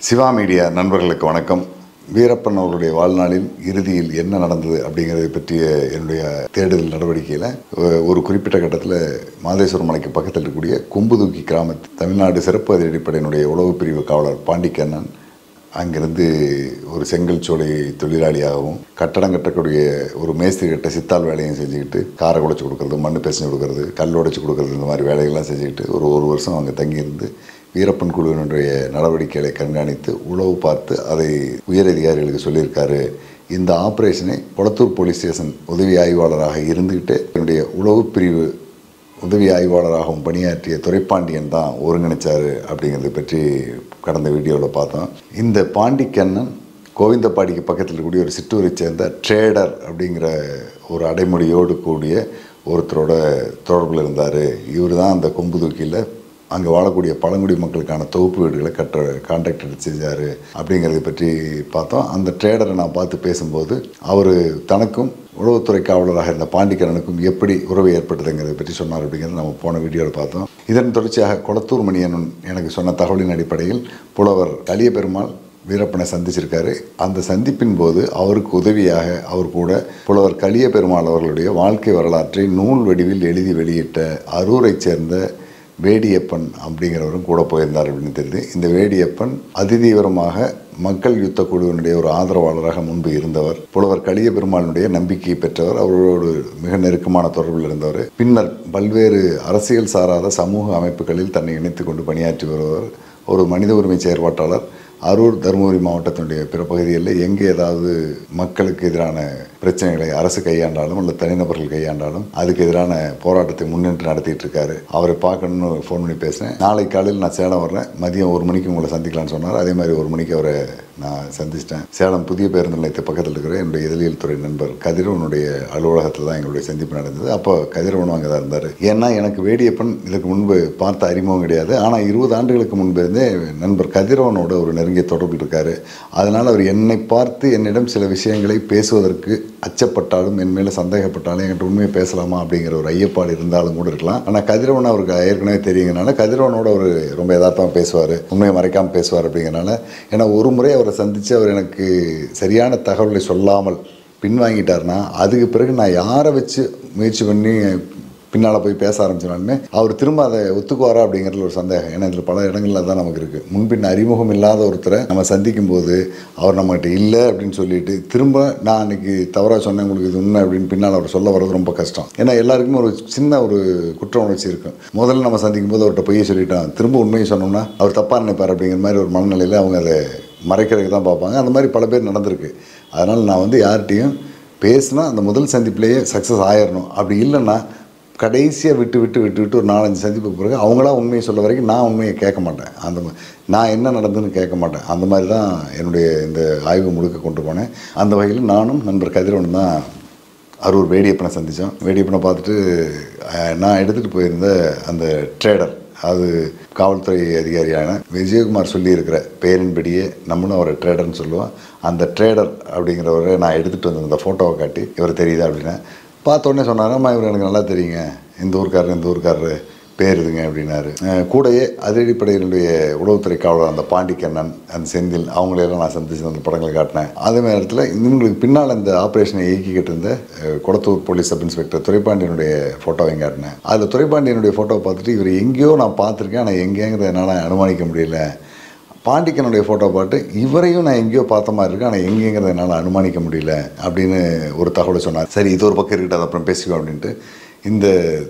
Siva media நண்பர்களுக்கு வணக்கம் வீரப்பன் அவர்களுடைய வாழ்நாளில் இறுதியில் என்ன நடந்தது அப்படிங்கிறதை பற்றிய என்னுடைய தேடுதல் நடவடிக்கையில் ஒ- ஒரு குறிப்பிட்ட கட்டத்தில் மாதேஸ்வரம் மலைக்கு பக்கத்தில் இருக்கக்கூடிய கொம்புதூக்கி கிராமத்து தமிழ்நாடு சிறப்பு அதிரடிப்படையினுடைய உளவு பிரிவு காவலர் பாண்டிக்கண்ணன் அங்கிருந்து ஒரு செங்கல் சோலை தொழிலாளியாகவும் கட்டடம் கட்டக்கூடிய ஒரு மேஸ்திரி கட்ட சித்தால் வேலையும் செஞ்சுக்கிட்டு காரை உடைச்சு கொடுக்கறது மண் பேசஞ்சு கொடுக்கறது கல் உடைச்சு கொடுக்கறது இந்த மாதிரி வேலைகள்லாம் செஞ்சுக்கிட்டு ஒரு ஒரு வருஷம் அங்கே தங்கியிருந்து வீரப்பன் குழுவினுடைய நடவடிக்கைகளை கண்காணித்து உளவு பார்த்து அதை உயரதிகாரிகளுக்கு சொல்லியிருக்காரு இந்த ஆபரேஷனை கொளத்தூர் போலீஸ் ஸ்டேஷன் உதவி ஆய்வாளராக இருந்துக்கிட்டு என்னுடைய உளவு பிரிவு உதவி ஆய்வாளராகவும் பணியாற்றிய துரைப்பாண்டியன் தான் ஒருங்கிணைச்சார் அப்படிங்கிறத பற்றி கடந்த வீடியோவில் பார்த்தோம் இந்த பாண்டிக்கண்ணன் கோவிந்தப்பாடிக்கு பக்கத்தில் இருக்கக்கூடிய ஒரு சிற்றூரை சேர்ந்த ட்ரேடர் அப்படிங்கிற ஒரு அடைமொழியோடு கூடிய ஒருத்தரோட தொடர்பில் இருந்தார் இவர் தான் அந்த கொம்பு தூக்கியில் அங்கே வாழக்கூடிய பழங்குடி மக்களுக்கான தொகுப்பு வீடுகளை கட்ட கான்ட்ராக்ட் எடுத்து செஞ்சார் அப்படிங்கிறத பற்றி பார்த்தோம் அந்த ட்ரேடரை நான் பார்த்து பேசும்போது அவர் தனக்கும் உளவுத்துறை காவலராக இருந்த பாண்டிக்கரனுக்கும் எப்படி உறவு ஏற்பட்டதுங்கிறத பற்றி சொன்னார் அப்படிங்கிறத நம்ம போன வீடியோவில் பார்த்தோம் இதன் தொடர்ச்சியாக கொளத்தூர் மணியன் எனக்கு சொன்ன தகவலின் அடிப்படையில் புலவர் கலிய பெருமாள் வீரப்பனை சந்திச்சிருக்காரு அந்த சந்திப்பின் போது அவருக்கு உதவியாக அவர் கூட புலவர் கலிய பெருமாள் அவர்களுடைய வாழ்க்கை வரலாற்றை நூல் வடிவில் எழுதி வெளியிட்ட அரூரைச் சேர்ந்த வேடியப்பன் அப்படிங்கிறவரும் கூட போயிருந்தார் அப்படின்னு தெரியுது இந்த வேடியப்பன் அதிதீவிரமாக மக்கள் யுத்த குழுவினுடைய ஒரு ஆதரவாளராக முன்பு இருந்தவர் புலவர் கலிய பெருமாளினுடைய நம்பிக்கையை பெற்றவர் அவரோடு மிக நெருக்கமான தொடர்பில் இருந்தவர் பின்னர் பல்வேறு அரசியல் சாராத சமூக அமைப்புகளில் தன்னை இணைத்துக் கொண்டு பணியாற்றி வருபவர் ஒரு மனித உரிமை செயற்பாட்டாளர் அரூர் தருமபுரி மாவட்டத்தினுடைய பிற பகுதிகளில் எங்கே ஏதாவது மக்களுக்கு எதிரான பிரச்சனைகளை அரசு கையாண்டாலும் அல்லது தனிநபர்கள் கையாண்டாலும் அதுக்கு எதிரான போராட்டத்தை முன்னின்று நடத்திட்டு இருக்காரு அவரை பார்க்கணும்னு ஃபோன் பண்ணி பேசினேன் நாளை காலையில் நான் சேலம் வர்றேன் மதியம் ஒரு மணிக்கு உங்களை சந்திக்கலாம்னு சொன்னார் அதே மாதிரி ஒரு மணிக்கு அவரை நான் சந்திச்சிட்டேன் சேலம் புதிய பேருந்து நிலையத்தை பக்கத்தில் இருக்கிற என்னுடைய இதழியல் துறை நண்பர் கதிரவனுடைய அலுவலகத்தில் தான் எங்களுடைய சந்திப்பு நடந்தது அப்போ கதிரவனும் அங்கே தான் இருந்தார் ஏன்னா எனக்கு வேடியப்பன் இதுக்கு முன்பு பார்த்த அறிமுகம் கிடையாது ஆனால் இருபது ஆண்டுகளுக்கு முன்பு இருந்தே நண்பர் கதிரவனோட ஒரு நெருங்கிய தொடர்பில் இருக்கார் அதனால் அவர் என்னை பார்த்து என்னிடம் சில விஷயங்களை பேசுவதற்கு அச்சப்பட்டாலும் என் மேலே சந்தேகப்பட்டாலும் என்கிட்ட உண்மையை பேசலாமா அப்படிங்கிற ஒரு ஐயப்பாடு இருந்தாலும் கூட இருக்கலாம் ஆனால் கதிரவன் அவருக்கு ஏற்கனவே தெரியுங்கனால கதிரவனோட அவர் ரொம்ப யதார்த்தமாக பேசுவார் உண்மையை மறைக்காமல் பேசுவார் அப்படிங்கிறனால ஏன்னா ஒரு முறை அவரை சந்தித்து அவர் எனக்கு சரியான தகவலை சொல்லாமல் பின்வாங்கிட்டாருன்னா அதுக்கு பிறகு நான் யாரை வச்சு முயற்சி பண்ணி பின்னால் போய் பேச ஆரம்பிச்சினாலுமே அவர் திரும்ப அதை ஒத்துக்குவாரா அப்படிங்கிறதுல ஒரு சந்தேகம் ஏன்னா இதில் பல இடங்கள்ல தான் நமக்கு இருக்குது முன்பின் அறிமுகம் இல்லாத ஒருத்தரை நம்ம சந்திக்கும் போது அவர் நம்மகிட்ட இல்லை அப்படின்னு சொல்லிட்டு திரும்ப நான் அன்னைக்கு தவறாக சொன்னேன் உங்களுக்கு இது உண்மை அப்படின்னு பின்னால் அவர் சொல்ல வர்றது ரொம்ப கஷ்டம் ஏன்னா எல்லாருக்குமே ஒரு சின்ன ஒரு குற்ற உணர்ச்சி இருக்கும் முதல்ல நம்ம சந்திக்கும் போது அவர்கிட்ட பொய்யை சொல்லிட்டோம் திரும்ப உண்மையை சொன்னோம்னா அவர் தப்பாக நினைப்பார் அப்படிங்கிற மாதிரி ஒரு மனநிலையில் அவங்க அதை மறைக்கிறதுக்கு தான் பார்ப்பாங்க அந்த மாதிரி பல பேர் நடந்திருக்கு அதனால் நான் வந்து யார்கிட்டையும் பேசினா அந்த முதல் சந்திப்பிலேயே சக்ஸஸ் ஆயிடணும் அப்படி இல்லைன்னா கடைசியாக விட்டு விட்டு விட்டு விட்டு ஒரு நாலஞ்சு சந்திப்புக்கு பிறகு அவங்களா உண்மையை சொல்ல வரைக்கும் நான் உண்மையை கேட்க மாட்டேன் அந்த மா- நான் என்ன நடந்ததுன்னு கேட்க மாட்டேன் அந்த மாதிரி தான் என்னுடைய இந்த ஆய்வு முழுக்க கொண்டு போனேன் அந்த வகையில் நானும் நண்பர் கதிரவன் தான் அரூர் வேடியப்பனை சந்தித்தோம் வேடியப்பனை பார்த்துட்டு அஹ், நான் எடுத்துகிட்டு போயிருந்த அந்த ட்ரேடர் அது காவல்துறை அதிகாரியான விஜயகுமார் சொல்லியிருக்கிற பெயரின்படியே நம்மளும் அவரை ட்ரேடர்னு சொல்லுவோம் அந்த ட்ரேடர் அப்படிங்கிறவரை நான் எடுத்துகிட்டு வந்த அந்த ஃபோட்டோவை காட்டி இவர் தெரியுதா அப்படின்னா பார்த்த உடனே சொன்னாராம்மா இவர் எனக்கு நல்லா தெரியுங்க இந்த ஊர்க்காரர் இந்த ஊர்க்காரரு பேர் இதுங்க அப்படின்னாரு அஹ் கூடயே அதிரடிப்படையினுடைய உளவுத்துறை காவலர் அந்த பாண்டிக்கண்ணன் அந்த செந்தில் அவங்களையெல்லாம் நான் சந்திச்சு அந்த படங்களை காட்டினேன் அதே நேரத்தில் இவங்களுக்கு பின்னால் இந்த ஆப்ரேஷனை இயக்கிக்கிட்டு இருந்த அஹ், கொளத்தூர் போலீஸ் சப் இன்ஸ்பெக்டர் துரைப்பாண்டியனுடைய ஃபோட்டோவையும் காட்டினேன் அதில் துரைப்பாண்டியனுடைய ஃபோட்டோவை பார்த்துட்டு இவர் எங்கேயோ நான் பார்த்துருக்கேன் ஆனால் எங்கேங்கிறத என்னால் அனுமானிக்க முடியல பாண்டிக்கனுடைய ஃபோட்டோ பார்த்து இவரையும் நான் எங்கேயோ பார்த்த மாதிரி இருக்கு ஆனால் எங்கேங்கிறத என்னால் அனுமானிக்க முடியல அப்படின்னு ஒரு தகவலை சொன்னார் சரி இது ஒரு பக்கம் இருக்கட்டும் அது அப்புறம் பேசிக்கோ அப்படின்ட்டு இந்த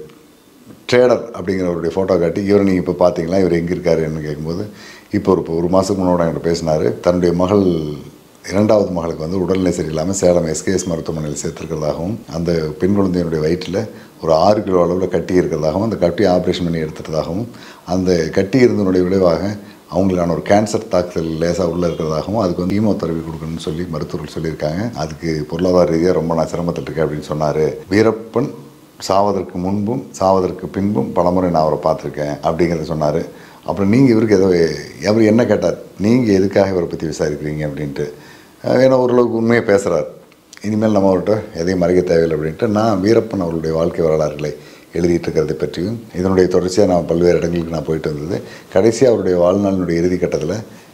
ட்ரேடர் அப்படிங்கிறவருடைய ஃபோட்டோ காட்டி இவரை நீங்கள் இப்போ பார்த்தீங்களா இவர் எங்கே இருக்காருன்னு கேட்கும்போது இப்போ ஒரு ஒரு மாதத்துக்கு முன்னாடி என்கிட்ட பேசினார் தன்னுடைய மகள் இரண்டாவது மகளுக்கு வந்து உடல்நிலை சரியில்லாமல் சேலம் எஸ்கேஎஸ் மருத்துவமனையில் சேர்த்துருக்கிறதாகவும் அந்த பெண் குழந்தையினுடைய வயிற்றில் ஒரு ஆறு கிலோ அளவில் கட்டி இருக்கிறதாகவும் அந்த கட்டி ஆப்ரேஷன் பண்ணி எடுத்துட்டதாகவும் அந்த கட்டி இருந்தனுடைய விளைவாக அவங்களுக்கான ஒரு கேன்சர் தாக்குதல் லேசாக உள்ளே இருக்கிறதாகவும் அதுக்கு வந்து கீமோதெரபி கொடுக்கணும்னு சொல்லி மருத்துவர்கள் சொல்லியிருக்காங்க அதுக்கு பொருளாதார ரீதியாக ரொம்ப நான் சிரமத்தில் இருக்கேன் அப்படின்னு சொன்னார் வீரப்பன் சாவதற்கு முன்பும் சாவதற்கு பின்பும் பலமுறை நான் அவரை பார்த்துருக்கேன் அப்படிங்கிறத சொன்னார் அப்புறம் நீங்கள் இவருக்கு ஏதோ அவர் என்ன கேட்டார் நீங்கள் எதுக்காக இவரை பற்றி விசாரிக்கிறீங்க அப்படின்ட்டு அஹ் ஏன்னா ஓரளவுக்கு உண்மையை பேசுகிறார் இனிமேல் நம்ம அவர்கிட்ட எதையும் மறைக்க தேவையில்லை அப்படின்ட்டு நான் வீரப்பன் அவருடைய வாழ்க்கை வரலாறுகளை எழுதிட்டு இருக்கிறதை பற்றியும் இதனுடைய தொடர்ச்சியாக நான் பல்வேறு இடங்களுக்கு நான் போயிட்டு வந்தது கடைசியாக அவருடைய வாழ்நாளினுடைய இறுதி கட்டத்தில்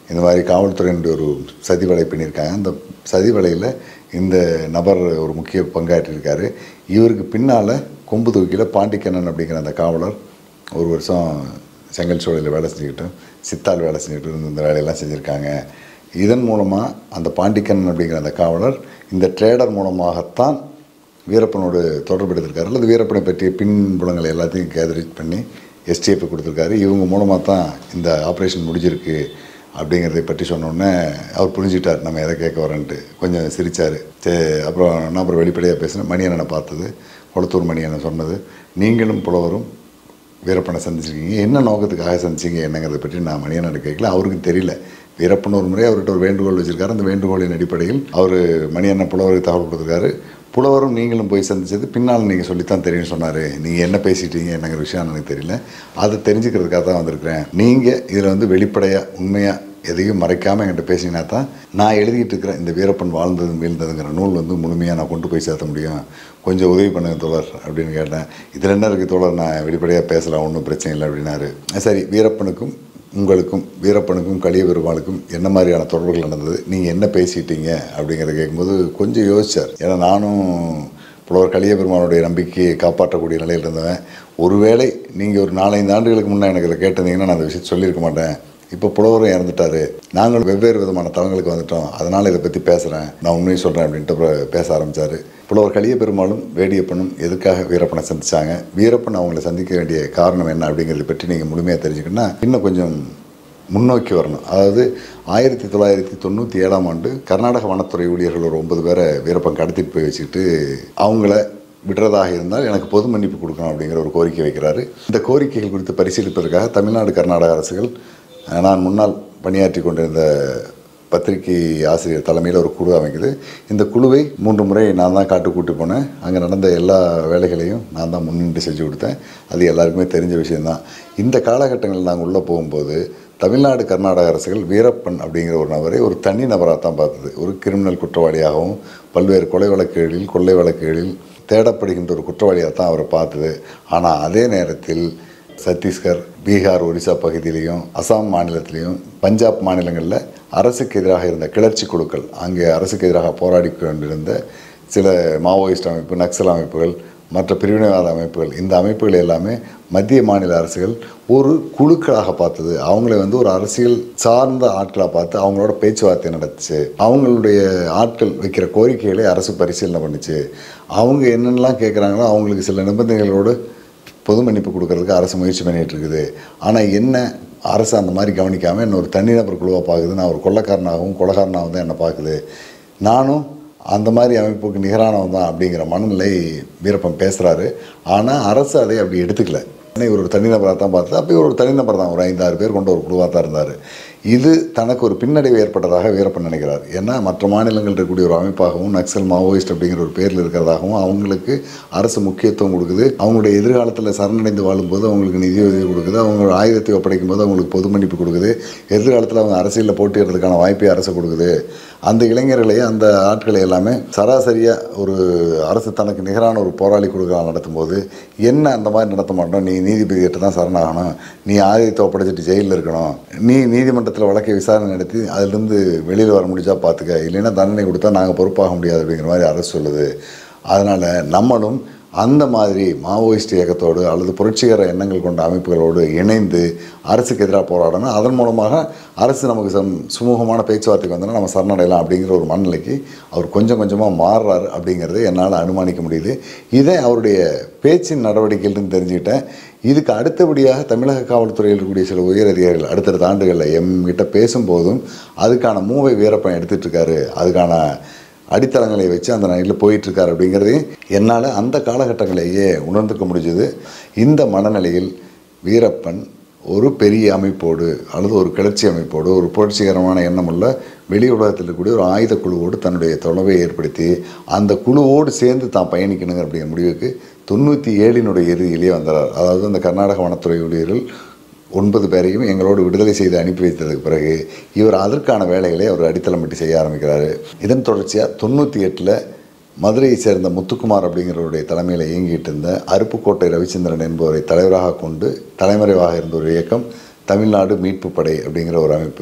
இந்த மாதிரி காவல்துறையினுடைய ஒரு சதி வலை பண்ணியிருக்காங்க அந்த சதி வலையில் இந்த நபர் ஒரு முக்கிய பங்காற்றியிருக்காரு இவருக்கு பின்னால் கொம்பு தூக்கியில் பாண்டிக்கண்ணன் அப்படிங்கிற அந்த காவலர் ஒரு வருஷம் செங்கல் சோலையில் வேலை செஞ்சுக்கிட்டு சித்தால் வேலை செஞ்சுக்கிட்டு இருந்து இந்த வேலையெல்லாம் செஞ்சுருக்காங்க இதன் மூலமாக அந்த பாண்டிக்கண்ணன் அப்படிங்கிற அந்த காவலர் இந்த ட்ரேடர் மூலமாகத்தான் வீரப்பனோடு தொடர்பெடுத்திருக்காரு அல்லது வீரப்பனை பற்றிய பின்புலங்களை எல்லாத்தையும் கேதரிச் பண்ணி எஸ்டிஎஃப் கொடுத்துருக்காரு இவங்க மூலமாக தான் இந்த ஆப்ரேஷன் முடிஞ்சிருக்கு அப்படிங்கிறதை பற்றி சொன்னோடனே அவர் புரிஞ்சுக்கிட்டார் நம்ம எதை கேட்க வரேன்ட்டு கொஞ்சம் சிரித்தார் சரி அப்புறம் நான் அப்புறம் வெளிப்படையாக பேசினேன் மணியண்ணனை பார்த்தது குளத்தூர் மணியண்ணன் சொன்னது நீங்களும் புலவரும் வீரப்பனை சந்திச்சிருக்கீங்க என்ன நோக்கத்துக்காக சந்திச்சிங்க என்னங்கிறத பற்றி நான் மணியண்ணன் கேட்கல அவருக்கு தெரியல வீரப்பன் ஒரு முறை அவர்கிட்ட ஒரு வேண்டுகோள் வச்சிருக்காரு அந்த வேண்டுகோளின் அடிப்படையில் அவர் மணியண்ணன் புலவருக்கு தகவல் கொடுத்துருக்காரு புலவரும் நீங்களும் போய் சந்திச்சது பின்னால் நீங்கள் சொல்லித்தான் தெரியும் சொன்னார் நீங்கள் என்ன பேசிட்டீங்க என்னங்கிற விஷயம் எனக்கு தெரியல அதை தெரிஞ்சுக்கிறதுக்காக தான் வந்திருக்கிறேன் நீங்கள் இதில் வந்து வெளிப்படையாக உண்மையாக எதையும் மறைக்காமல் என்கிட்ட பேசினா தான் நான் எழுதிட்டு இருக்கிற இந்த வீரப்பன் வாழ்ந்தது வீழ்ந்ததுங்கிற நூல் வந்து முழுமையாக நான் கொண்டு போய் சேர்த்த முடியும் கொஞ்சம் உதவி பண்ணுங்க தோழர் அப்படின்னு கேட்டேன் இதில் என்ன இருக்குது தோழர் நான் வெளிப்படையாக பேசலாம் ஒன்றும் பிரச்சனை இல்லை அப்படின்னாரு சரி வீரப்பனுக்கும் உங்களுக்கும் வீரப்பனுக்கும் கலிய பெருமாளுக்கும் என்ன மாதிரியான தொடர்புகள் நடந்தது நீங்கள் என்ன பேசிட்டீங்க அப்படிங்கிறத கேட்கும்போது கொஞ்சம் யோசிச்சார் ஏன்னா நானும் புலவர் கலிய பெருமானுடைய நம்பிக்கையை காப்பாற்றக்கூடிய நிலையில் இருந்தவன் ஒருவேளை நீங்கள் ஒரு நாலஞ்சு ஆண்டுகளுக்கு முன்னே எனக்கு இதை கேட்டிருந்தீங்கன்னா நான் அந்த விஷயத்தை சொல்லியிருக்க மாட்டேன் இப்போ புலவரும் இறந்துட்டாரு நாங்களும் வெவ்வேறு விதமான தளங்களுக்கு வந்துட்டோம் அதனால் இதை பற்றி பேசுகிறேன் நான் உண்மையை சொல்கிறேன் அப்படின்ட்டு அப்புறம் பேச ஆரம்பித்தார் புலவர் கலிய பெருமாளும் வேடியப்பனும் எதுக்காக வீரப்பனை சந்திச்சாங்க வீரப்பன் அவங்களை சந்திக்க வேண்டிய காரணம் என்ன அப்படிங்கிறத பற்றி நீங்கள் முழுமையாக தெரிஞ்சுக்கணும்னா இன்னும் கொஞ்சம் முன்னோக்கி வரணும் அதாவது ஆயிரத்தி தொள்ளாயிரத்தி தொண்ணூற்றி ஏழாம் ஆண்டு கர்நாடக வனத்துறை ஊழியர்கள் ஒரு ஒன்பது பேரை வீரப்பன் கடத்திட்டு போய் வச்சுக்கிட்டு அவங்கள விடுறதாக இருந்தால் எனக்கு பொது மன்னிப்பு கொடுக்கணும் அப்படிங்கிற ஒரு கோரிக்கை வைக்கிறாரு இந்த கோரிக்கைகள் குறித்து பரிசீலிப்பதற்காக தமிழ்நாடு கர்நாடக அரசுகள் அஹ், நான் முன்னால் பணியாற்றி கொண்டிருந்த பத்திரிகை ஆசிரியர் தலைமையில் ஒரு குழு அமைக்குது இந்த குழுவை மூன்று முறை நான் தான் காட்டு கூட்டி போனேன் அங்கே நடந்த எல்லா வேலைகளையும் நான் தான் முன்னின்று செஞ்சு கொடுத்தேன் அது எல்லாருக்குமே தெரிஞ்ச விஷயம்தான் இந்த காலகட்டங்களில் நாங்கள் உள்ளே போகும்போது தமிழ்நாடு கர்நாடக அரசுகள் வீரப்பன் அப்படிங்கிற ஒரு நபரை ஒரு தனி நபராக தான் பார்த்தது ஒரு கிரிமினல் குற்றவாளியாகவும் பல்வேறு கொலை வழக்குகளில் கொள்ளை வழக்குகளில் தேடப்படுகின்ற ஒரு குற்றவாளியாக தான் அவரை பார்த்தது ஆனால் அதே நேரத்தில் சத்தீஸ்கர் பீகார் ஒரிசா பகுதியிலையும் அசாம் மாநிலத்திலையும் பஞ்சாப் மாநிலங்களில் அரசுக்கு எதிராக இருந்த கிளர்ச்சி குழுக்கள் அங்கே அரசுக்கு எதிராக போராடி கொண்டிருந்த சில மாவோயிஸ்ட் அமைப்பு நக்சல் அமைப்புகள் மற்ற பிரிவினைவாத அமைப்புகள் இந்த அமைப்புகள் எல்லாமே மத்திய மாநில அரசுகள் ஒரு குழுக்களாக பார்த்தது அவங்கள வந்து ஒரு அரசியல் சார்ந்த ஆட்களாக பார்த்து அவங்களோட பேச்சுவார்த்தை நடத்துச்சு அவங்களுடைய ஆட்கள் வைக்கிற கோரிக்கைகளை அரசு பரிசீலனை பண்ணுச்சு அவங்க என்னென்னலாம் கேட்குறாங்களோ அவங்களுக்கு சில நிபந்தனைகளோடு பொது மன்னிப்பு கொடுக்கறதுக்கு அரசு முயற்சி பண்ணிகிட்டு இருக்குது ஆனால் என்ன அரசு அந்த மாதிரி கவனிக்காமல் என்ன ஒரு தனிநபர் குழுவாக பார்க்குது நான் ஒரு கொள்ளக்காரனாகவும் கொலகாரனாகவும் தான் என்னை பார்க்குது நானும் அந்த மாதிரி அமைப்புக்கு நிகரானவன் தான் அப்படிங்கிற மனநிலை வீரப்பன் பேசுகிறாரு ஆனால் அரசு அதை அப்படி எடுத்துக்கல ஏன்னா இவர் ஒரு தனிநபராக தான் பார்த்தது அப்போ இவர் ஒரு தனிநபர் தான் ஒரு ஐந்தாறு பேர் கொண்ட ஒரு குழுவாக தான் இருந்தார் இது தனக்கு ஒரு பின்னடைவு ஏற்பட்டதாக வீரப்பன் நினைக்கிறார் ஏன்னா மற்ற மாநிலங்கள் இருக்கக்கூடிய ஒரு அமைப்பாகவும் நக்சல் மாவோயிஸ்ட் அப்படிங்கிற ஒரு பேரில் இருக்கிறதாகவும் அவங்களுக்கு அரசு முக்கியத்துவம் கொடுக்குது அவங்களுடைய எதிர்காலத்தில் சரணடைந்து வாழும்போது அவங்களுக்கு நிதியுதவி கொடுக்குது அவங்க ஆயுதத்தை ஒப்படைக்கும் போது அவங்களுக்கு பொது மன்னிப்பு கொடுக்குது எதிர்காலத்தில் அவங்க அரசியலில் போட்டியிடுறதுக்கான வாய்ப்பை அரசு கொடுக்குது அந்த இளைஞர்களையும் அந்த ஆட்களை எல்லாமே சராசரியாக ஒரு அரசு தனக்கு நிகரான ஒரு போராளி கொடுக்கலாம் நடத்தும்போது என்ன அந்த மாதிரி நடத்த மாட்டோம் நீ நீதிபதிகிட்ட தான் சரணாகணும் நீ ஆயுதத்தை ஒப்படைச்சிட்டு ஜெயிலில் இருக்கணும் நீ நீதிமன்றத்தில் வழக்கை விசாரணை நடத்தி அதிலிருந்து வெளியில் வர முடிஞ்சா பார்த்துக்க இல்லைன்னா தண்டனை கொடுத்தா நாங்கள் பொறுப்பாக முடியாது அப்படிங்கிற மாதிரி அரசு சொல்லுது அதனால் நம்மளும் அந்த மாதிரி மாவோயிஸ்ட் இயக்கத்தோடு அல்லது புரட்சிகர எண்ணங்கள் கொண்ட அமைப்புகளோடு இணைந்து அரசுக்கு எதிராக போராடணும் அதன் மூலமாக அரசு நமக்கு சம் சுமூகமான பேச்சுவார்த்தைக்கு வந்தோன்னா நம்ம சரணடையலாம் அப்படிங்கிற ஒரு மனநிலைக்கு அவர் கொஞ்சம் கொஞ்சமாக மாறுறாரு அப்படிங்கிறத என்னால் அனுமானிக்க முடியுது இதை அவருடைய பேச்சின் நடவடிக்கையிலிருந்து தெரிஞ்சுக்கிட்டேன் இதுக்கு அடுத்தபடியாக தமிழக காவல்துறையில் இருக்கக்கூடிய சில உயர் அதிகாரிகள் அடுத்தடுத்த ஆண்டுகளில் எம்கிட்ட பேசும்போதும் அதுக்கான மூவை வீரப்பன் எடுத்துட்டு இருக்காரு அதுக்கான அடித்தளங்களை வச்சு அந்த நிலையில் போயிட்டுருக்கார் அப்படிங்கிறதையும் என்னால் அந்த காலகட்டங்களையே உணர்ந்துக்க முடிஞ்சது இந்த மனநிலையில் வீரப்பன் ஒரு பெரிய அமைப்போடு அல்லது ஒரு கிளர்ச்சி அமைப்போடு ஒரு புரட்சிகரமான எண்ணமுள்ள வெளி உலகத்தில் இருக்கக்கூடிய ஒரு ஆயுத குழுவோடு தன்னுடைய தொலைவை ஏற்படுத்தி அந்த குழுவோடு சேர்ந்து தான் பயணிக்கணுங்கிற அப்படிங்கிற முடிவுக்கு தொண்ணூற்றி ஏழினுடைய இறுதியிலேயே வந்தார் அதாவது அந்த கர்நாடக வனத்துறை ஊழியர்கள் ஒன்பது பேரையும் எங்களோடு விடுதலை செய்து அனுப்பி வைத்ததுக்கு பிறகு இவர் அதற்கான வேலைகளை அவர் அடித்தளமிட்டு செய்ய ஆரம்பிக்கிறாரு இதன் தொடர்ச்சியாக தொண்ணூற்றி எட்டில் மதுரையை சேர்ந்த முத்துக்குமார் அப்படிங்கிறவருடைய தலைமையில் இயங்கிட்டு இருந்த அருப்புக்கோட்டை ரவிச்சந்திரன் என்பவரை தலைவராக கொண்டு தலைமறைவாக இருந்த ஒரு இயக்கம் தமிழ்நாடு மீட்பு படை அப்படிங்கிற ஒரு அமைப்பு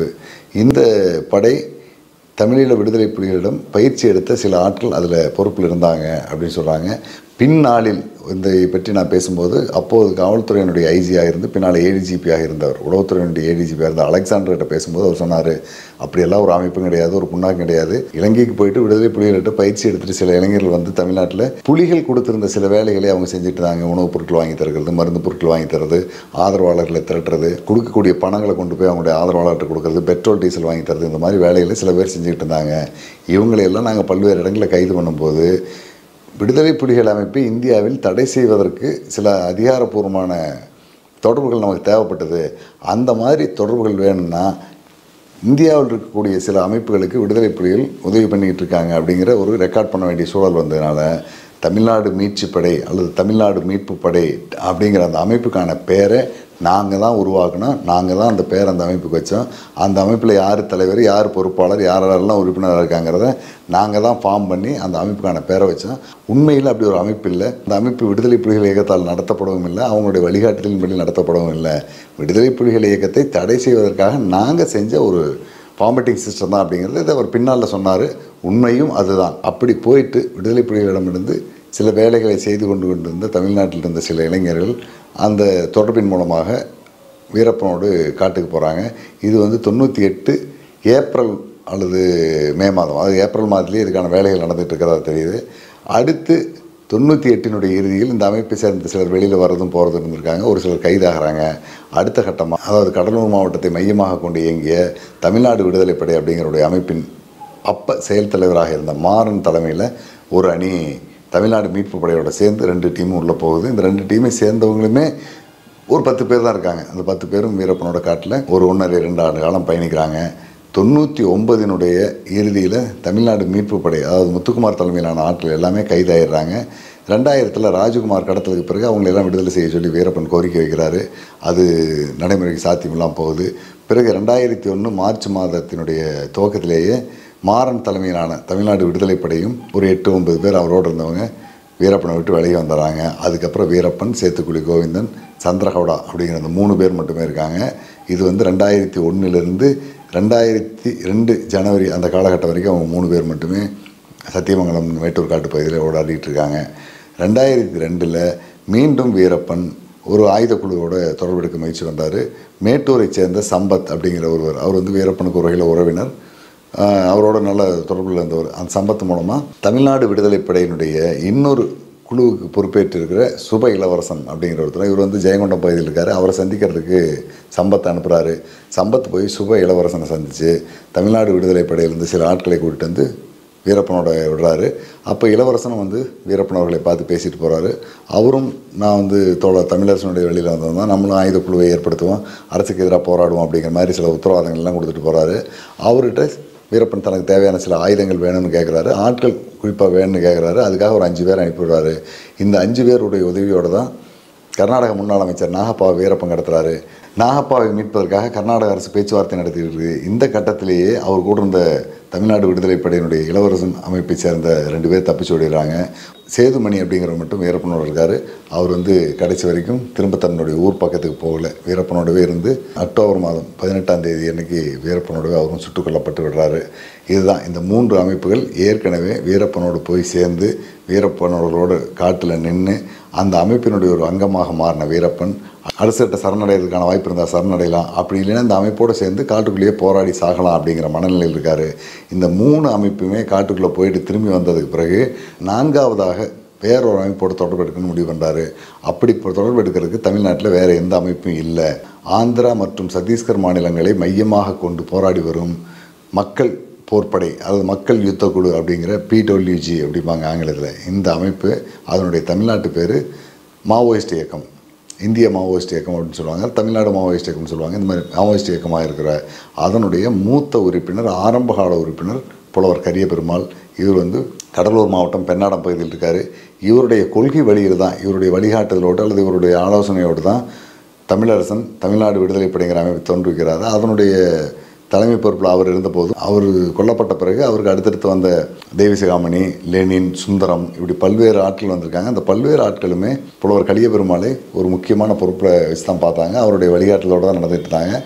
இந்த படை தமிழீழ விடுதலை புலிகளிடம் பயிற்சி எடுத்த சில ஆட்கள் அதில் பொறுப்பில் இருந்தாங்க அப்படின்னு சொல்கிறாங்க பின்னாளில் இதை பற்றி நான் பேசும்போது அப்போது காவல்துறையினுடைய ஐஜியாக இருந்து பின்னால் ஏடிஜிபியாக இருந்தவர் உளவுத்துறையினுடைய ஏடிஜிபியாக இருந்த அலெக்சாண்டர்கிட்ட பேசும்போது அவர் சொன்னார் அப்படியெல்லாம் ஒரு அமைப்பும் கிடையாது ஒரு புண்ணாக்கும் கிடையாது இலங்கைக்கு போயிட்டு விடுதலை புலிகள்கிட்ட பயிற்சி எடுத்துட்டு சில இளைஞர்கள் வந்து தமிழ்நாட்டில் புலிகள் கொடுத்திருந்த சில வேலைகளை அவங்க செஞ்சுட்டு இருந்தாங்க உணவுப் பொருட்கள் வாங்கி தருகிறது மருந்து பொருட்கள் வாங்கி தருது ஆதரவாளர்களை திரட்டுறது கொடுக்கக்கூடிய பணங்களை கொண்டு போய் அவங்களுடைய ஆதரவாளர்கிட்ட கொடுக்கறது பெட்ரோல் டீசல் வாங்கி தருது இந்த மாதிரி வேலைகளை சில பேர் செஞ்சுக்கிட்டு இருந்தாங்க இவங்களையெல்லாம் நாங்கள் பல்வேறு இடங்களில் கைது பண்ணும்போது விடுதலை புலிகள் அமைப்பை இந்தியாவில் தடை செய்வதற்கு சில அதிகாரப்பூர்வமான தொடர்புகள் நமக்கு தேவைப்பட்டது அந்த மாதிரி தொடர்புகள் வேணும்னா இந்தியாவில் இருக்கக்கூடிய சில அமைப்புகளுக்கு விடுதலை புலிகள் உதவி பண்ணிக்கிட்டு இருக்காங்க அப்படிங்கிற ஒரு ரெக்கார்ட் பண்ண வேண்டிய சூழல் வந்ததுனால தமிழ்நாடு மீட்சி படை அல்லது தமிழ்நாடு மீட்பு படை அப்படிங்கிற அந்த அமைப்புக்கான பேரை நாங்கள் தான் உருவாக்கினோம் நாங்கள் தான் அந்த பேர் அந்த அமைப்புக்கு வச்சோம் அந்த அமைப்பில் யார் தலைவர் யார் பொறுப்பாளர் யார் யாரெல்லாம் உறுப்பினராக இருக்காங்கிறத நாங்கள் தான் ஃபார்ம் பண்ணி அந்த அமைப்புக்கான பேரை வச்சோம் உண்மையில் அப்படி ஒரு அமைப்பு இல்லை அந்த அமைப்பு விடுதலை புலிகள் இயக்கத்தால் நடத்தப்படவும் இல்லை அவங்களுடைய வழிகாட்டுதலின்படி நடத்தப்படவும் இல்லை விடுதலை புலிகள் இயக்கத்தை தடை செய்வதற்காக நாங்கள் செஞ்ச ஒரு ஃபார்மேட்டிங் சிஸ்டம் தான் அப்படிங்கிறது இதை அவர் பின்னால் சொன்னார் உண்மையும் அதுதான் அப்படி போயிட்டு விடுதலை புலிகளிடமிருந்து சில வேலைகளை செய்து கொண்டு கொண்டிருந்த தமிழ்நாட்டில் இருந்த சில இளைஞர்கள் அந்த தொடர்பின் மூலமாக வீரப்பனோடு காட்டுக்கு போகிறாங்க இது வந்து தொண்ணூற்றி எட்டு ஏப்ரல் அல்லது மே மாதம் அது ஏப்ரல் மாதத்துலேயே இதுக்கான வேலைகள் நடந்துட்டு இருக்கிறதா தெரியுது அடுத்து தொண்ணூற்றி எட்டினுடைய இறுதியில் இந்த அமைப்பை சேர்ந்த சிலர் வெளியில் வரதும் போகிறதும் இருந்திருக்காங்க ஒரு சிலர் கைதாகிறாங்க அடுத்த கட்டமாக அதாவது கடலூர் மாவட்டத்தை மையமாக கொண்டு இயங்கிய தமிழ்நாடு விடுதலை படை அப்படிங்கிறடைய அமைப்பின் அப்போ செயல் தலைவராக இருந்த மாறன் தலைமையில் ஒரு அணி தமிழ்நாடு மீட்பு படையோட சேர்ந்து ரெண்டு டீமும் உள்ளே போகுது இந்த ரெண்டு டீமை சேர்ந்தவங்களுமே ஒரு பத்து பேர் தான் இருக்காங்க அந்த பத்து பேரும் வீரப்பனோட காட்டில் ஒரு ஒன்றரை ரெண்டு ஆண்டு காலம் பயணிக்கிறாங்க தொண்ணூற்றி ஒன்பதினுடைய இறுதியில் தமிழ்நாடு மீட்பு படை அதாவது முத்துக்குமார் தலைமையிலான ஆட்கள் எல்லாமே கைதாயிடுறாங்க ரெண்டாயிரத்தில் ராஜகுமார் கடத்தலுக்கு பிறகு அவங்களை எல்லாம் விடுதலை செய்ய சொல்லி வீரப்பன் கோரிக்கை வைக்கிறாரு அது நடைமுறைக்கு சாத்தியமில்லாமல் போகுது பிறகு ரெண்டாயிரத்தி ஒன்று மார்ச் மாதத்தினுடைய துவக்கத்திலேயே மாறன் தலைமையிலான தமிழ்நாடு விடுதலை படையும் ஒரு எட்டு ஒன்பது பேர் அவரோடு இருந்தவங்க வீரப்பனை விட்டு வெளியே வந்துடுறாங்க அதுக்கப்புறம் வீரப்பன் சேத்துக்குழி கோவிந்தன் சந்திரகவுடா அப்படிங்கிற அந்த மூணு பேர் மட்டுமே இருக்காங்க இது வந்து ரெண்டாயிரத்தி ஒன்றுலேருந்து ரெண்டாயிரத்தி ரெண்டு ஜனவரி அந்த காலகட்டம் வரைக்கும் அவங்க மூணு பேர் மட்டுமே சத்தியமங்கலம் மேட்டூர் காட்டு பகுதியில் ஓடாடிட்டு இருக்காங்க ரெண்டாயிரத்தி ரெண்டில் மீண்டும் வீரப்பன் ஒரு ஆயுதக்குழுவோட தொடர்பெடுக்க முயற்சி வந்தார் மேட்டூரை சேர்ந்த சம்பத் அப்படிங்கிற ஒருவர் அவர் வந்து வீரப்பனுக்கு ஒரு வகையில் உறவினர் ஆஹ் அவரோட நல்ல தொடர்பில் இருந்தவர் அந்த சம்பத்து மூலமாக தமிழ்நாடு விடுதலை படையினுடைய இன்னொரு குழுவுக்கு பொறுப்பேற்றிருக்கிற சுப இளவரசன் அப்படிங்கிற ஒருத்தர் இவர் வந்து ஜெயங்கொண்டம் பகுதியில் இருக்கார் அவரை சந்திக்கிறதுக்கு சம்பத் அனுப்புகிறாரு சம்பத் போய் சுப இளவரசனை சந்தித்து தமிழ்நாடு விடுதலை படையிலேருந்து சில ஆட்களை கூட்டிட்டு வந்து வீரப்பனோட விடுறாரு அப்போ இளவரசனும் வந்து வீரப்பன் அவர்களை பார்த்து பேசிட்டு போகிறாரு அவரும் நான் வந்து தோழ தமிழரசனுடைய வெளியில் வந்தவங்க தான் நம்மளும் ஆயுத குழுவை ஏற்படுத்துவோம் அரசுக்கு எதிராக போராடுவோம் அப்படிங்கிற மாதிரி சில உத்தரவாதங்கள்லாம் கொடுத்துட்டு போகிறாரு அவர்கிட்ட வீரப்பன் தனக்கு தேவையான சில ஆயுதங்கள் வேணும்னு கேட்குறாரு ஆட்கள் குறிப்பாக வேணும்னு கேட்குறாரு அதுக்காக ஒரு அஞ்சு பேர் அனுப்பிவிடுறாரு இந்த அஞ்சு பேருடைய உதவியோடு தான் கர்நாடக முன்னாள் அமைச்சர் நாகப்பாவை வீரப்பன் கடத்துறாரு நாகப்பாவை மீட்பதற்காக கர்நாடக அரசு பேச்சுவார்த்தை நடத்திட்டு இருக்கு இந்த கட்டத்திலேயே அவர் கூட இருந்த தமிழ்நாடு விடுதலை படையினுடைய இளவரசன் அமைப்பை சேர்ந்த ரெண்டு பேர் தப்பிச்சு ஓடிடுறாங்க சேதுமணி அப்படிங்கிறவர் மட்டும் வீரப்பனோட இருக்கார் அவர் வந்து கடைசி வரைக்கும் திரும்ப தன்னுடைய ஊர் பக்கத்துக்கு போகல வீரப்பனோடவே இருந்து அக்டோபர் மாதம் பதினெட்டாம் தேதி அன்னைக்கு வீரப்பனோடவே அவரும் சுட்டுக் கொல்லப்பட்டு விடுறாரு இதுதான் இந்த மூன்று அமைப்புகள் ஏற்கனவே வீரப்பனோடு போய் சேர்ந்து வீரப்பனோட காட்டில் நின்று அந்த அமைப்பினுடைய ஒரு அங்கமாக மாறின வீரப்பன் அரசுகிட்ட சரணடைகிறதுக்கான வாய்ப்பு இருந்தால் சரணடையலாம் அப்படி இல்லைன்னா இந்த அமைப்போடு சேர்ந்து காட்டுக்குள்ளேயே போராடி சாகலாம் அப்படிங்கிற மனநிலையில் இருக்கார் இந்த மூணு அமைப்புமே காட்டுக்குள்ளே போயிட்டு திரும்பி வந்ததுக்கு பிறகு நான்காவதாக வேற ஒரு அமைப்போடு தொடர்பு எடுக்கணும்னு முடிவு பண்ணுறாரு அப்படி இப்போ தொடர்பு எடுக்கிறதுக்கு தமிழ்நாட்டில் வேறு எந்த அமைப்பும் இல்லை ஆந்திரா மற்றும் சத்தீஸ்கர் மாநிலங்களை மையமாக கொண்டு போராடி வரும் மக்கள் போர்ப்படை அதாவது மக்கள் யுத்த குழு அப்படிங்கிற பிடபிள்யூஜி அப்படிம்பாங்க ஆங்கிலத்தில் இந்த அமைப்பு அதனுடைய தமிழ்நாட்டு பேர் மாவோயிஸ்ட் இயக்கம் இந்திய மாவோயிஸ்ட் இயக்கம் அப்படின்னு சொல்லுவாங்க தமிழ்நாடு மாவோயிஸ்ட் இயக்கம்னு சொல்லுவாங்க இந்த மாதிரி மாவோயிஸ்ட் இயக்கமாக இருக்கிற அதனுடைய மூத்த உறுப்பினர் ஆரம்பகால உறுப்பினர் புலவர் கரிய பெருமாள் இவர் வந்து கடலூர் மாவட்டம் பெண்ணாடம் பகுதியில் இருக்கார் இவருடைய கொள்கை வழியில் தான் இவருடைய வழிகாட்டுதலோடு அல்லது இவருடைய ஆலோசனையோடு தான் தமிழரசன் தமிழ்நாடு விடுதலை படைங்கிற அமைப்பை தோன்றுவிக்கிறாரு அதனுடைய தலைமை பொறுப்பில் அவர் இருந்தபோது அவர் கொல்லப்பட்ட பிறகு அவருக்கு அடுத்தடுத்து வந்த தேவிசிகாமணி லெனின் சுந்தரம் இப்படி பல்வேறு ஆட்கள் வந்திருக்காங்க அந்த பல்வேறு ஆட்களுமே புலவர் கலிய பெருமாளை ஒரு முக்கியமான பொறுப்பில் வச்சு தான் பார்த்தாங்க அவருடைய வழிகாட்டலோடு தான் நடந்துட்டு இருந்தாங்க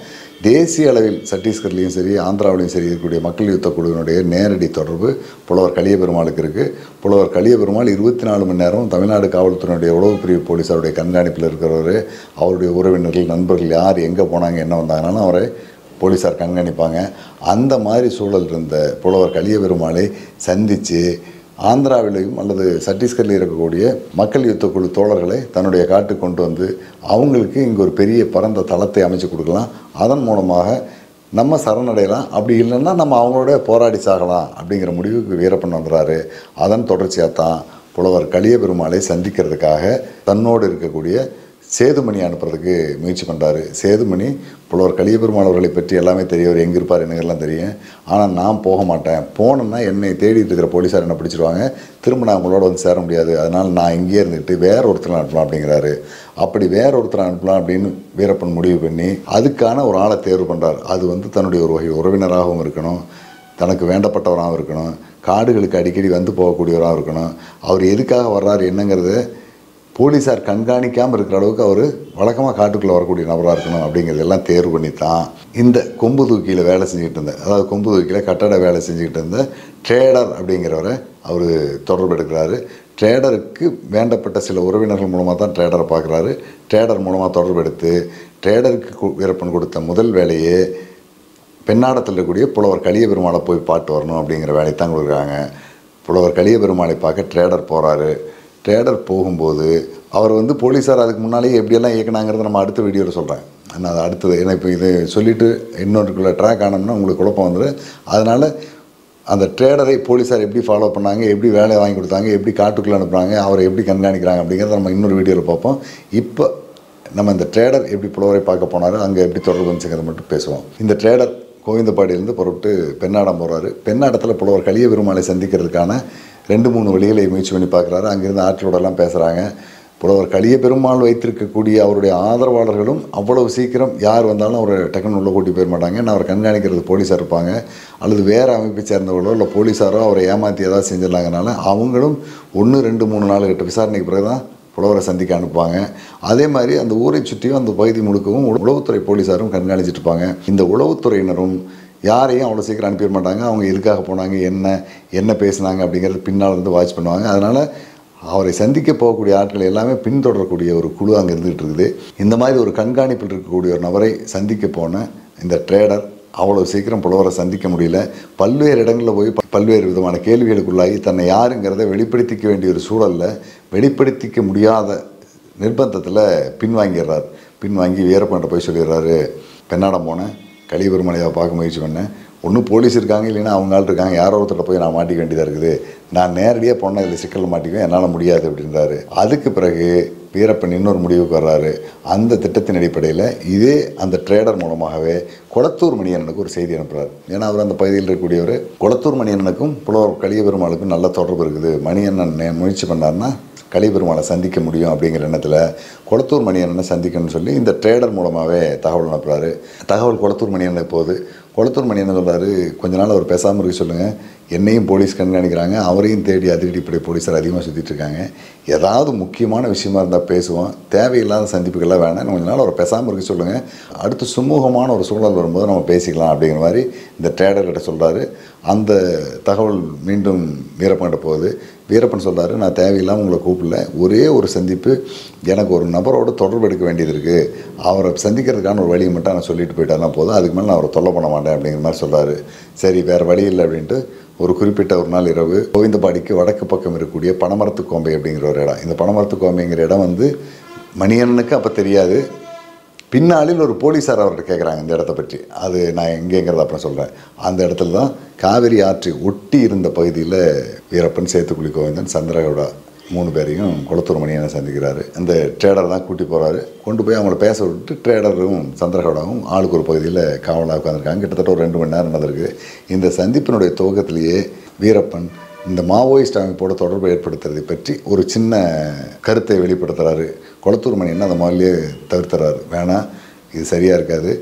தேசிய அளவில் சத்தீஸ்கர்லேயும் சரி ஆந்திராவிலையும் சரி இருக்கக்கூடிய மக்கள் யுத்த குழுவினுடைய நேரடி தொடர்பு புலவர் கலிய பெருமாளுக்கு இருக்குது புலவர் கலிய பெருமாள் இருபத்தி நாலு மணி நேரம் தமிழ்நாடு காவல்துறையினுடைய உளவு பிரிவு போலீஸாருடைய கண்காணிப்பில் இருக்கிறவர் அவருடைய உறவினர்கள் நண்பர்கள் யார் எங்கே போனாங்க என்ன வந்தாங்கனாலும் அவரை போலீஸார் கண்காணிப்பாங்க அந்த மாதிரி சூழல் இருந்த புலவர் கலிய பெருமாளை சந்தித்து ஆந்திராவிலையும் அல்லது சத்தீஸ்கரில் இருக்கக்கூடிய மக்கள் யுத்த குழு தோழர்களை தன்னுடைய காட்டுக்கு கொண்டு வந்து அவங்களுக்கு இங்கே ஒரு பெரிய பரந்த தளத்தை அமைச்சு கொடுக்கலாம் அதன் மூலமாக நம்ம சரணடையலாம் அப்படி இல்லைன்னா நம்ம அவங்களோட போராடி சாகலாம் அப்படிங்கிற முடிவுக்கு வீரப்பன் வந்துறாரு அதன் தொடர்ச்சியாக தான் புலவர் கலிய பெருமாளை சந்திக்கிறதுக்காக தன்னோடு இருக்கக்கூடிய சேதுமணி அனுப்புறதுக்கு முயற்சி பண்ணுறாரு சேதுமணி புலவர் கலிய பெருமாள் அவர்களை பற்றி எல்லாமே தெரியவர் எங்கே இருப்பார் என்னங்கெல்லாம் தெரியும் ஆனால் நான் போக மாட்டேன் போனேன்னா என்னை தேடிட்டு இருக்கிற போலீஸார் என்ன பிடிச்சிருவாங்க திரும்ப நான் உங்களோட வந்து சேர முடியாது அதனால் நான் இங்கேயே இருந்துட்டு வேற ஒருத்தரை அனுப்பலாம் அப்படிங்கிறாரு அப்படி வேற ஒருத்தரை அனுப்பலாம் அப்படின்னு வீரப்பன் முடிவு பண்ணி அதுக்கான ஒரு ஆளை தேர்வு பண்ணுறார் அது வந்து தன்னுடைய ஒரு வகை உறவினராகவும் இருக்கணும் தனக்கு வேண்டப்பட்டவராகவும் இருக்கணும் காடுகளுக்கு அடிக்கடி வந்து போகக்கூடியவராகவும் இருக்கணும் அவர் எதுக்காக வர்றாரு என்னங்கிறத போலீஸார் கண்காணிக்காமல் இருக்கிற அளவுக்கு அவர் வழக்கமாக காட்டுக்குள்ளே வரக்கூடிய நபராக இருக்கணும் அப்படிங்கிறதெல்லாம் தேர்வு பண்ணி தான் இந்த கொம்பு தூக்கியில் வேலை செஞ்சுக்கிட்டு இருந்த அதாவது கொம்பு தூக்கியில் கட்டட வேலை செஞ்சுக்கிட்டு இருந்த ட்ரேடர் அப்படிங்கிறவரை அவர் தொடர்பு எடுக்கிறாரு ட்ரேடருக்கு வேண்டப்பட்ட சில உறவினர்கள் மூலமாக தான் ட்ரேடரை பார்க்குறாரு ட்ரேடர் மூலமாக தொடர்பு எடுத்து ட்ரேடருக்கு கு- வீரப்பன் கொடுத்த முதல் வேலையே பெண்ணாடத்தில் இருக்கக்கூடிய புலவர் கலிய பெருமாளை போய் பாட்டு வரணும் அப்படிங்கிற வேலையை தான் கொடுக்குறாங்க புலவர் கலிய பெருமாளை பார்க்க ட்ரேடர் போகிறாரு ட்ரேடர் போகும்போது அவர் வந்து போலீஸார் அதுக்கு முன்னாலேயே எப்படியெல்லாம் இயக்குனாங்கிறத நம்ம அடுத்த வீடியோவில் சொல்கிறேன் நான் அது அடுத்தது ஏன்னா இப்போ இது சொல்லிவிட்டு இன்னொருக்குள்ள ட்ராக் ஆனோம்னா உங்களுக்கு குழப்பம் வந்துடும் அதனால் அந்த ட்ரேடரை போலீஸார் எப்படி ஃபாலோ பண்ணாங்க எப்படி வேலை வாங்கி கொடுத்தாங்க எப்படி காட்டுக்குள்ளே அனுப்புகிறாங்க அவரை எப்படி கண்காணிக்கிறாங்க அப்படிங்கிறத நம்ம இன்னொரு வீடியோவில் பார்ப்போம் இப்போ நம்ம இந்த ட்ரேடர் எப்படி புலவரை பார்க்க போனாரு அங்கே எப்படி தொடர்பு வந்துச்சுங்கிறத மட்டும் பேசுவோம் இந்த ட்ரேடர் கோவிந்தபாடியிலேருந்து புறப்பட்டு பெண்ணாடம் போகிறாரு பெண்ணாடத்தில் புலவர் கலிய பெருமாளை சந்திக்கிறதுக்கான ரெண்டு மூணு வழிகளை முயற்சி பண்ணி பார்க்குறாரு அங்கேருந்து ஆட்களோடலாம் பேசுகிறாங்க புலவர் கலிய பெருமாள் வைத்திருக்கக்கூடிய அவருடைய ஆதரவாளர்களும் அவ்வளவு சீக்கிரம் யார் வந்தாலும் அவரை டக்குன்னு உள்ள கூட்டி போயிட மாட்டாங்க நான் அவரை கண்காணிக்கிறது போலீஸார் இருப்பாங்க அல்லது வேறு அமைப்பை சேர்ந்தவர்களோ இல்லை போலீஸாரோ அவரை ஏமாற்றி ஏதாவது செஞ்சிடலாங்கனால அவங்களும் ஒன்று ரெண்டு மூணு நாலு கிட்ட விசாரணைக்கு பிறகு தான் புலவரை சந்திக்க அனுப்புவாங்க அதே மாதிரி அந்த ஊரை சுற்றியும் அந்த பகுதி முழுக்கவும் உள- உளவுத்துறை போலீஸாரும் கண்காணிச்சிட்டு இருப்பாங்க இந்த உளவுத்துறையினரும் யாரையும் அவ்வளோ சீக்கிரம் அனுப்பிட மாட்டாங்க அவங்க எதுக்காக போனாங்க என்ன என்ன பேசுனாங்க அப்படிங்கிறது பின்னால் இருந்து வாட்ச் பண்ணுவாங்க அதனால் அவரை சந்திக்க போகக்கூடிய ஆட்கள் எல்லாமே பின்தொடரக்கூடிய ஒரு குழு அங்கே இருந்துகிட்டு இருக்குது இந்த மாதிரி ஒரு கண்காணிப்பில் இருக்கக்கூடிய ஒரு நபரை சந்திக்க போன இந்த ட்ரேடர் அவ்வளோ சீக்கிரம் புலவரை சந்திக்க முடியல பல்வேறு இடங்களில் போய் ப- பல்வேறு விதமான கேள்விகளுக்குள்ளாகி தன்னை யாருங்கிறத வெளிப்படுத்திக்க வேண்டிய ஒரு சூழலில் வெளிப்படுத்திக்க முடியாத நிர்பந்தத்தில் பின்வாங்கிடுறார் பின்வாங்கி வீரப்பன்ட்ட போய் சொல்லிடுறாரு பெண்ணாடம் போனேன் கலிபெருமலையை பார்க்க முயற்சி பண்ணேன் ஒன்றும் போலீஸ் இருக்காங்க இல்லைன்னா அவங்க ஆள் இருக்காங்க யாரோ ஒருத்தர்ட்ட போய் நான் மாட்டிக்க வேண்டியதாக இருக்குது நான் நேரடியாக போனால் இதில் சிக்கல் மாட்டிக்குவேன் என்னால் முடியாது அப்படின்றாரு அதுக்கு பிறகு வீரப்பன் இன்னொரு முடிவுக்கு வர்றாரு அந்த திட்டத்தின் அடிப்படையில் இதே அந்த ட்ரேடர் மூலமாகவே குளத்தூர் மணியண்ணனுக்கு ஒரு செய்தி அனுப்புகிறார் ஏன்னா அவர் அந்த பகுதியில் இருக்கக்கூடியவர் குளத்தூர் மணியண்ணனுக்கும் புலவர் கலிய பெருமாளுக்கும் நல்ல தொடர்பு இருக்குது மணியண்ணன் நே- முயற்சி பண்ணார்னா கலிபெருமாளை சந்திக்க முடியும் அப்படிங்கிற எண்ணத்தில் குளத்தூர் மணியண்ணனை சந்திக்கணும்னு சொல்லி இந்த ட்ரேடர் மூலமாகவே தகவல் அனுப்புகிறாரு தகவல் குளத்தூர் மணியண்ணனுக்கு போகுது குளத்தூர் மணியண்ணன் சொல்கிறாரு கொஞ்ச நாள் அவர் பேசாமல் இருக்க சொல்லுங்கள் என்னையும் போலீஸ் கண்காணிக்கிறாங்க அவரையும் தேடி அதிரடிப்படை போலீஸார் அதிகமாக சுற்றிட்டு இருக்காங்க ஏதாவது முக்கியமான விஷயமா இருந்தால் பேசுவோம் தேவையில்லாத சந்திப்புகள்லாம் வேணாம் கொஞ்ச நாள் அவரை பேசாமல் இருக்க சொல்லுங்கள் அடுத்து சுமூகமான ஒரு சூழல் வரும்போது நம்ம பேசிக்கலாம் அப்படிங்கிற மாதிரி இந்த ட்ரேடர்கிட்ட சொல்கிறாரு அந்த தகவல் மீண்டும் வீரப்பன்கிட்ட போகுது வீரப்பன் சொல்றாரு நான் தேவையில்லாமல் உங்களை கூப்பிடல ஒரே ஒரு சந்திப்பு எனக்கு ஒரு நபரோட தொடர்பு எடுக்க வேண்டியது இருக்குது அவரை சந்திக்கிறதுக்கான ஒரு வழியை மட்டும் நான் சொல்லிட்டு போயிட்டாருனா போதும் அதுக்கு மேலே நான் அவரை தொல்லை பண்ண மாட்டேன் அப்படிங்கிற மாதிரி சொல்றாரு சரி வேறு வழி இல்லை அப்படின்ட்டு ஒரு குறிப்பிட்ட ஒரு நாள் இரவு கோவிந்தபாடிக்கு வடக்கு பக்கம் இருக்கக்கூடிய பனமரத்து கோம்பை அப்படிங்கிற ஒரு இடம் இந்த பனமரத்து கோம்பைங்கிற இடம் வந்து மணியண்ணனுக்கு அப்போ தெரியாது பின்னாளில் ஒரு போலீஸார் அவர்கிட்ட கேட்குறாங்க இந்த இடத்த பற்றி அது நான் எங்கேங்கிறத அப்புறம் சொல்கிறேன் அந்த இடத்துல தான் காவிரி ஆற்றை ஒட்டி இருந்த பகுதியில் வீரப்பன் சேத்துக்குழி கோவிந்தன் சந்திரகவுடா மூணு பேரையும் குளத்தூர் மணியனை சந்திக்கிறாரு அந்த ட்ரேடர் தான் கூட்டி போகிறாரு கொண்டு போய் அவங்கள பேச விட்டு ட்ரேடரும் சந்திரகவுடாவும் ஆளுக்கு ஒரு பகுதியில் காவலாக உட்காந்துருக்காங்க கிட்டத்தட்ட ஒரு ரெண்டு மணி நேரம் நடந்திருக்கு இந்த சந்திப்பினுடைய துவக்கத்திலேயே வீரப்பன் இந்த மாவோயிஸ்ட் அமைப்போட தொடர்பு ஏற்படுத்துறதை பற்றி ஒரு சின்ன கருத்தை வெளிப்படுத்துகிறாரு குளத்தூர் மணியன் அந்த மாதிரியே தவிர்த்துறாரு வேணாம் இது சரியாக இருக்காது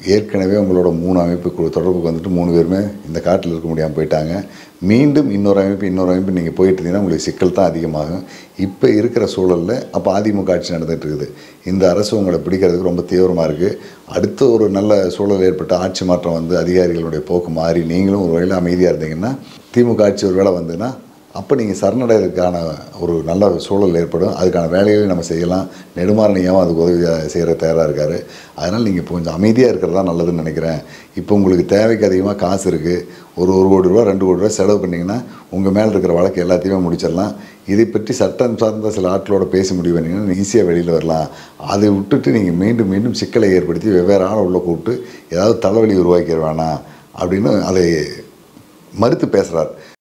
ஏற்கனவே உங்களோட மூணு அமைப்பு கு- தொடர்புக்கு வந்துட்டு மூணு பேருமே இந்த காட்டில் இருக்க முடியாமல் போயிட்டாங்க மீண்டும் இன்னொரு அமைப்பு இன்னொரு அமைப்பு நீங்கள் போயிட்டு இருந்தீங்கன்னா உங்களுக்கு சிக்கல் தான் அதிகமாகும் இப்போ இருக்கிற சூழலில் அப்போ அதிமுக ஆட்சி நடந்துட்டு இருக்குது இந்த அரசு உங்களை பிடிக்கிறதுக்கு ரொம்ப தீவிரமாக இருக்குது அடுத்த ஒரு நல்ல சூழல் ஏற்பட்ட ஆட்சி மாற்றம் வந்து அதிகாரிகளுடைய போக்கு மாறி நீங்களும் ஒரு வேளை அமைதியாக இருந்தீங்கன்னா திமுக ஆட்சி ஒரு வேளை வந்துன்னா அப்போ நீங்கள் சரணடைறதுக்கான ஒரு நல்ல சூழல் ஏற்படும் அதுக்கான வேலைகளை நம்ம செய்யலாம் நெடுமாறனியாவும் அதுக்கு உதவி செய்கிற தயாராக இருக்கார் அதனால் நீங்கள் இப்போ கொஞ்சம் அமைதியாக இருக்கிறது தான் நல்லதுன்னு நினைக்கிறேன் இப்போ உங்களுக்கு தேவைக்கு அதிகமாக காசு இருக்குது ஒரு ஒரு கோடி ரூபா ரெண்டு கோடி ரூபா செலவு பண்ணிங்கன்னா உங்கள் மேலே இருக்கிற வழக்கு எல்லாத்தையுமே முடிச்சிடலாம் இதை பற்றி சட்டம் சார்ந்த சில ஆட்களோட பேசி முடிவு பண்ணிங்கன்னா ஈஸியாக வெளியில் வரலாம் அதை விட்டுட்டு நீங்கள் மீண்டும் மீண்டும் சிக்கலை ஏற்படுத்தி வெவ்வேறு ஆளை உள்ளே கூப்பிட்டு ஏதாவது தலைவலி உருவாக்கிட வேணாம் அப்படின்னு அதை மறுத்து பேசுகிறார்